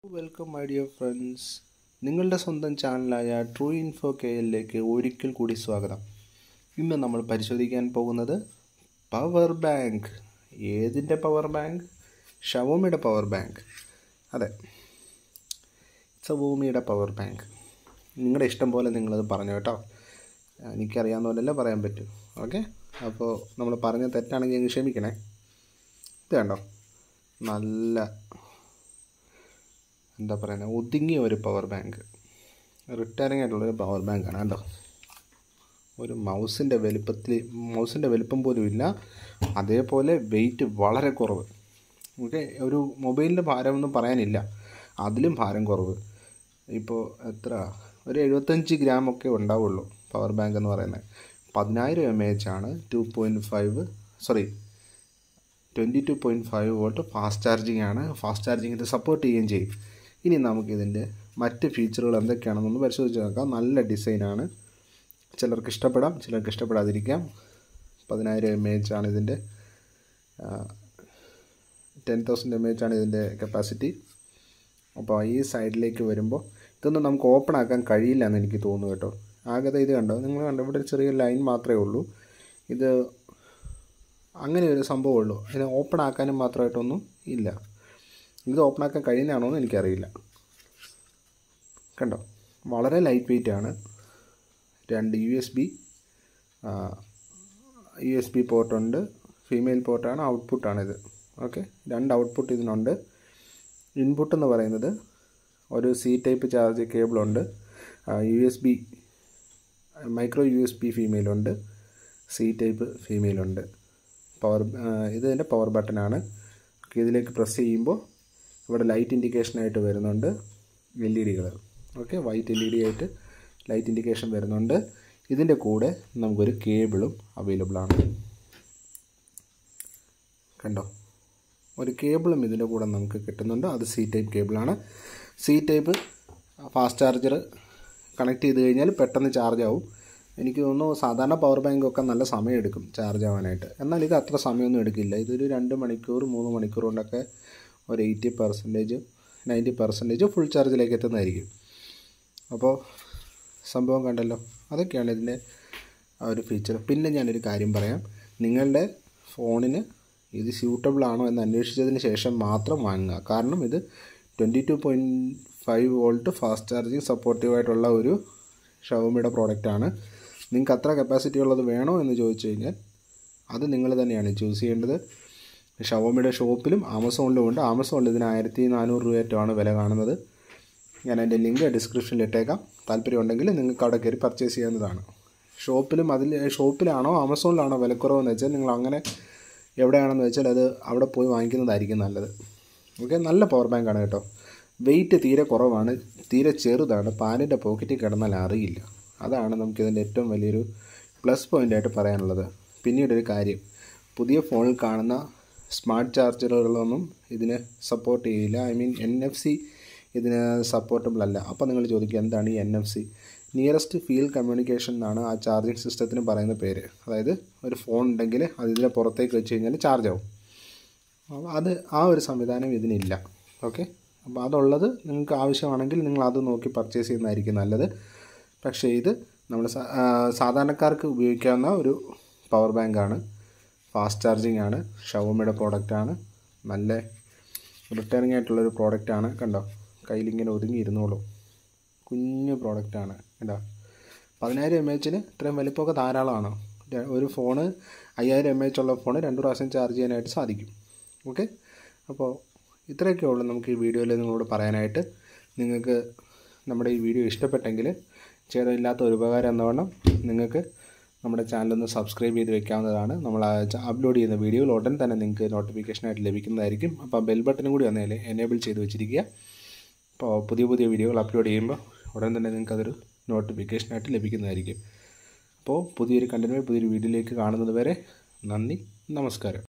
welcome my dear friends നിങ്ങളുടെ സ്വന്തം ചാനലായ ട്രൂ ഇൻഫോ കെ എല്ലിലേക്ക് ഒരിക്കൽ കൂടി സ്വാഗതം ഇന്ന് നമ്മൾ പരിശോധിക്കാൻ പോകുന്നത് പവർ ബാങ്ക് ഏതിൻ്റെ പവർ ബാങ്ക് ഷവോമിയുടെ പവർ ബാങ്ക് അതെ സവോമിയുടെ പവർ ബാങ്ക് നിങ്ങളുടെ ഇഷ്ടം പോലെ നിങ്ങളത് പറഞ്ഞു കേട്ടോ എനിക്കറിയാവുന്ന പോലെയല്ലേ പറയാൻ പറ്റൂ ഓക്കെ അപ്പോൾ നമ്മൾ പറഞ്ഞ തെറ്റാണെങ്കിൽ ഞങ്ങൾ ക്ഷമിക്കണേ ഇത് കണ്ടോ നല്ല എന്താ പറയുന്നത് ഒതുങ്ങിയ ഒരു പവർ ബാങ്ക് റിട്ടയറിംഗ് ആയിട്ടുള്ളൊരു പവർ ബാങ്കാണ് കേട്ടോ ഒരു മൗസിൻ്റെ വലുപ്പത്തിൽ മൗസിൻ്റെ വലുപ്പം പോലും ഇല്ല അതേപോലെ വെയിറ്റ് വളരെ കുറവ് ഓക്കെ ഒരു മൊബൈലിൻ്റെ ഭാരമൊന്നും പറയാനില്ല അതിലും ഭാരം കുറവ് ഇപ്പോൾ എത്ര ഒരു എഴുപത്തഞ്ച് ഗ്രാം ഒക്കെ ഉണ്ടാവുള്ളൂ പവർ ബാങ്ക് എന്ന് പറയുന്നത് പതിനായിരം എം എച്ച് ആണ് two point five sorry twenty two point five volt fast charging ആണ് ഫാസ്റ്റ് ചാർജിങ് ഇത് സപ്പോർട്ട് ചെയ്യുകയും ചെയ്യും ഇനി നമുക്കിതിൻ്റെ മറ്റ് ഫീച്ചറുകൾ എന്തൊക്കെയാണെന്നൊന്ന് പരിശോധിച്ച് നോക്കാം നല്ല ഡിസൈനാണ് ചിലർക്ക് ഇഷ്ടപ്പെടാം ചിലർക്ക് ഇഷ്ടപ്പെടാതിരിക്കാം പതിനായിരം എം എച്ച് ആണ് ഇതിൻ്റെ ടെൻ തൗസൻഡ് എം എച്ച് ആണ് ഇതിൻ്റെ കപ്പാസിറ്റി അപ്പോൾ ഈ സൈഡിലേക്ക് വരുമ്പോൾ ഇതൊന്നും നമുക്ക് ഓപ്പൺ ആക്കാൻ കഴിയില്ല എന്ന് എനിക്ക് തോന്നുന്നു കേട്ടോ ആകെ ഇത് കണ്ടോ നിങ്ങൾ കണ്ടോ ഇവിടെ ഒരു ചെറിയ ലൈൻ മാത്രമേ ഉള്ളൂ ഇത് അങ്ങനെ ഒരു സംഭവമുള്ളൂ അതിനെ ഓപ്പൺ ആക്കാനും മാത്രമായിട്ടൊന്നും ഇല്ല ഇത് ഓപ്പൺ ആക്കാൻ കഴിയുന്നതാണോ എന്ന് എനിക്കറിയില്ല കണ്ടോ വളരെ ലൈറ്റ് വെയിറ്റ് ആണ് രണ്ട് U S B U S B പോർട്ടുണ്ട് ഫീമെയിൽ പോർട്ടാണ് ഔട്ട്പുട്ടാണിത് ഓക്കെ രണ്ട് ഔട്ട്പുട്ട് ഇതിനുണ്ട് ഇൻപുട്ട് എന്ന് പറയുന്നത് ഒരു സി ടൈപ്പ് ചാർജ് കേബിളുണ്ട് U S B micro U S B ഫീമെയിലുണ്ട് സി ടൈപ്പ് ഫീമെയിലുണ്ട് പവർ ഇത് ഇതിൻ്റെ പവർ ബട്ടനാണ് ഇതിലേക്ക് പ്രസ് ചെയ്യുമ്പോൾ ഇവിടെ ലൈറ്റ് ഇൻഡിക്കേഷനായിട്ട് വരുന്നുണ്ട് എൽ ഇ ഡികൾ okay white L E D ആയിട്ട് ലൈറ്റ് ഇൻഡിക്കേഷൻ വരുന്നുണ്ട് ഇതിൻ്റെ കൂടെ നമുക്കൊരു കേബിളും അവൈലബിൾ ആണ് കണ്ടോ ഒരു കേബിളും ഇതിൻ്റെ കൂടെ നമുക്ക് കിട്ടുന്നുണ്ട് അത് സി ടൈപ്പ് കേബിളാണ് C type fast charger connect ചെയ്ത് കഴിഞ്ഞാൽ പെട്ടെന്ന് ചാർജ് ആവും എനിക്ക് തോന്നുന്നു സാധാരണ പവർ ബാങ്കൊക്കെ നല്ല സമയം എടുക്കും ചാർജ് ആവാനായിട്ട് എന്നാൽ ഇത് അത്ര സമയമൊന്നും എടുക്കില്ല ഇതൊരു രണ്ട് മണിക്കൂർ മൂന്ന് മണിക്കൂർ കൊണ്ടൊക്കെ ഒരു eighty percentage ninety percentage full ചാർജിലേക്ക് എത്തുന്നതായിരിക്കും അപ്പോൾ സംഭവം കണ്ടല്ലോ അതൊക്കെയാണ് ഇതിൻ്റെ ആ ഒരു ഫീച്ചർ പിന്നെ ഞാനൊരു കാര്യം പറയാം നിങ്ങളുടെ ഫോണിന് ഇത് സ്യൂട്ടബിൾ ആണോ എന്ന് അന്വേഷിച്ചതിന് ശേഷം മാത്രം വാങ്ങുക കാരണം ഇത് twenty two point five volt fast charging സപ്പോർട്ടീവായിട്ടുള്ള ഒരു ഷവമിയുടെ പ്രോഡക്റ്റാണ് നിങ്ങൾക്ക് അത്ര കപ്പാസിറ്റി ഉള്ളത് വേണോ എന്ന് ചോദിച്ചു കഴിഞ്ഞാൽ അത് നിങ്ങൾ തന്നെയാണ് ചൂസ് ചെയ്യേണ്ടത് ഷവോമിയുടെ ഷോപ്പിലും ആമസോണിലും ഉണ്ട് ആമസോണിൽ ഇതിന് ആയിരത്തി നാനൂറ് രൂപയായിട്ടാണ് വില കാണുന്നത് ഞാൻ എൻ്റെ ലിങ്ക് ഡിസ്ക്രിപ്ഷനിൽ ഇട്ടേക്കാം താല്പര്യമുണ്ടെങ്കിൽ നിങ്ങൾക്ക് അവിടെ കയറി പർച്ചേസ് ചെയ്യാവുന്നതാണ് ഷോപ്പിലും അതിൽ ഷോപ്പിലാണോ ആമസോണിലാണോ വിലക്കുറവെന്ന് വെച്ചാൽ നിങ്ങൾ അങ്ങനെ എവിടെയാണെന്ന് വെച്ചാൽ അത് അവിടെ പോയി വാങ്ങിക്കുന്നതായിരിക്കും നല്ലത് ഓക്കെ നല്ല പവർ ബാങ്കാണ് കേട്ടോ വെയിറ്റ് തീരെ കുറവാണ് തീരെ ചെറുതാണ് പാനിൻ്റെ പോക്കറ്റിൽ കിടന്നാൽ അറിയില്ല അതാണ് നമുക്കിതിൻ്റെ ഏറ്റവും വലിയൊരു പ്ലസ് പോയിൻ്റായിട്ട് പറയാനുള്ളത് പിന്നീടൊരു കാര്യം പുതിയ ഫോണിൽ കാണുന്ന സ്മാർട്ട് ചാർജറുകളൊന്നും ഇതിന് സപ്പോർട്ട് ചെയ്യില്ല I mean N F C ഇതിന് സപ്പോർട്ടബിൾ അല്ല അപ്പോൾ നിങ്ങൾ ചോദിക്കുക എന്താണ് ഈ N F C nearest field communication എന്നാണ് ആ ചാർജിങ് സിസ്റ്റത്തിന് പറയുന്ന പേര് അതായത് ഒരു ഫോൺ ഉണ്ടെങ്കിൽ അത് ഇതിനെ പുറത്തേക്ക് വെച്ച് കഴിഞ്ഞാൽ ചാർജ് ആവും അപ്പോൾ അത് ആ ഒരു സംവിധാനം ഇതിനില്ല ഓക്കെ അപ്പോൾ അതുള്ളത് നിങ്ങൾക്ക് ആവശ്യമാണെങ്കിൽ നിങ്ങൾ അത് നോക്കി പർച്ചേസ് ചെയ്യുന്നതായിരിക്കും നല്ലത് പക്ഷേ ഇത് നമ്മൾ സാധാരണക്കാർക്ക് ഉപയോഗിക്കാവുന്ന ഒരു പവർ ബാങ്കാണ് ഫാസ്റ്റ് ചാർജിങ് ആണ് ഷവോമിയുടെ പ്രോഡക്റ്റാണ് നല്ല റിട്ടയറിംഗ് ആയിട്ടുള്ളൊരു പ്രോഡക്റ്റാണ് കണ്ടോ കയ്യിലിങ്ങനെ ഒതുങ്ങി ഇരുന്നോളൂ കുഞ്ഞു പ്രോഡക്റ്റാണ് കേട്ടോ പതിനായിരം എം എച്ചിന് ഇത്രയും വലിപ്പമൊക്കെ ധാരാളമാണ് ഒരു ഫോണ് അയ്യായിരം എം എച്ച് ഉള്ള ഫോണ് രണ്ട് പ്രാവശ്യം ചാർജ് ചെയ്യാനായിട്ട് സാധിക്കും ഓക്കെ അപ്പോൾ ഇത്രയൊക്കെ ഉള്ളൂ നമുക്ക് ഈ വീഡിയോയിൽ നിങ്ങളോട് പറയാനായിട്ട് നിങ്ങൾക്ക് നമ്മുടെ ഈ വീഡിയോ ഇഷ്ടപ്പെട്ടെങ്കിൽ ചെയ്തില്ലാത്ത ഒരു ഉപകാരം എന്നവണ്ണം നിങ്ങൾക്ക് നമ്മുടെ ചാനലൊന്ന് സബ്സ്ക്രൈബ് ചെയ്ത് വെക്കാവുന്നതാണ് നമ്മൾ അപ്ലോഡ് ചെയ്യുന്ന വീഡിയോകൾ ഉടൻ തന്നെ നിങ്ങൾക്ക് നോട്ടിഫിക്കേഷനായിട്ട് ലഭിക്കുന്നതായിരിക്കും അപ്പോൾ ബെൽ ബട്ടനും കൂടി ഒന്ന് എനേബിൾ ചെയ്ത് വെച്ചിരിക്കുക അപ്പോൾ പുതിയ പുതിയ വീഡിയോകൾ അപ്ലോഡ് ചെയ്യുമ്പോൾ ഉടൻ തന്നെ നിങ്ങൾക്ക് അതൊരു നോട്ടിഫിക്കേഷനായിട്ട് ലഭിക്കുന്നതായിരിക്കും അപ്പോൾ പുതിയൊരു കണ്ടന്റ് പുതിയൊരു വീഡിയോയിലേക്ക് കാണുന്നത് വരെ നന്ദി നമസ്കാരം